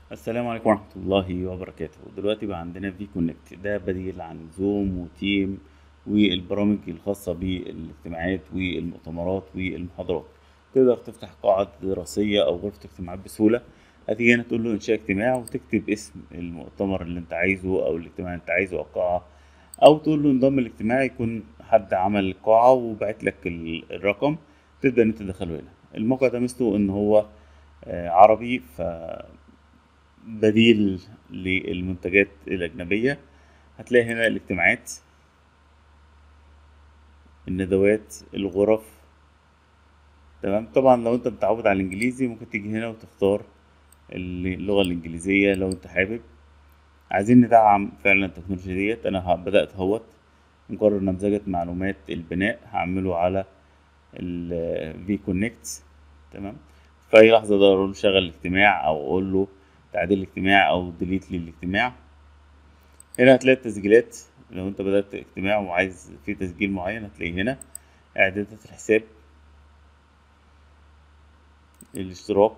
السلام عليكم ورحمة الله وبركاته دلوقتي بقى عندنا في كونكت ده بديل عن زوم وتيم والبرامج الخاصة بالاجتماعات والمؤتمرات والمحاضرات تقدر تفتح قاعة دراسية أو غرفة اجتماعات بسهولة هتيجي هنا تقول له إنشاء اجتماع وتكتب اسم المؤتمر اللي أنت عايزه أو الاجتماع اللي أنت عايزه أو القاعة أو تقول له انضم الاجتماع يكون حد عمل القاعة وبعت لك ال- الرقم تبدأ إن أنت تدخله هنا الموقع ده ميزته إن هو آه، عربي ف بديل للمنتجات الأجنبية هتلاقي هنا الاجتماعات الندوات الغرف تمام طبعا لو انت متعود على الانجليزي ممكن تيجي هنا وتختار اللغة الانجليزية لو انت حابب عايزين ندعم فعلا التكنولوجيا ديت انا ه- بدأت اهوت مقرر نمذجة معلومات البناء هعمله على ال في كونكت تمام في اي لحظة اقدر اقول له شغل الاجتماع او اقول له تعديل الاجتماع او ديليت للاجتماع هنا هتلاقي التسجيلات لو انت بدأت اجتماع وعايز في تسجيل معين هتلاقيه هنا اعدادات الحساب الاشتراك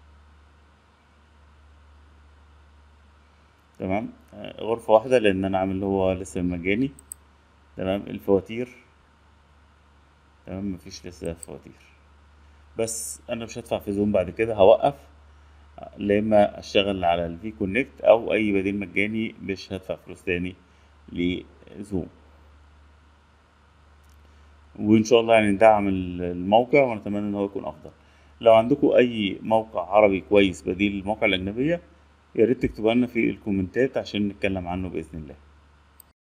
تمام آه، غرفة واحدة لأن أنا عامل اللي هو لسه مجاني تمام الفواتير تمام مفيش لسه فواتير بس أنا مش هدفع في زوم بعد كده هوقف لا إما أشتغل على الفي كونكت أو أي بديل مجاني مش هدفع فلوس تاني لزوم وإن شاء الله يعني ندعم ال- الموقع ونتمنى إن هو يكون أفضل لو عندكم أي موقع عربي كويس بديل المواقع الأجنبية يا ريت تكتبوا لنا في الكومنتات عشان نتكلم عنه بإذن الله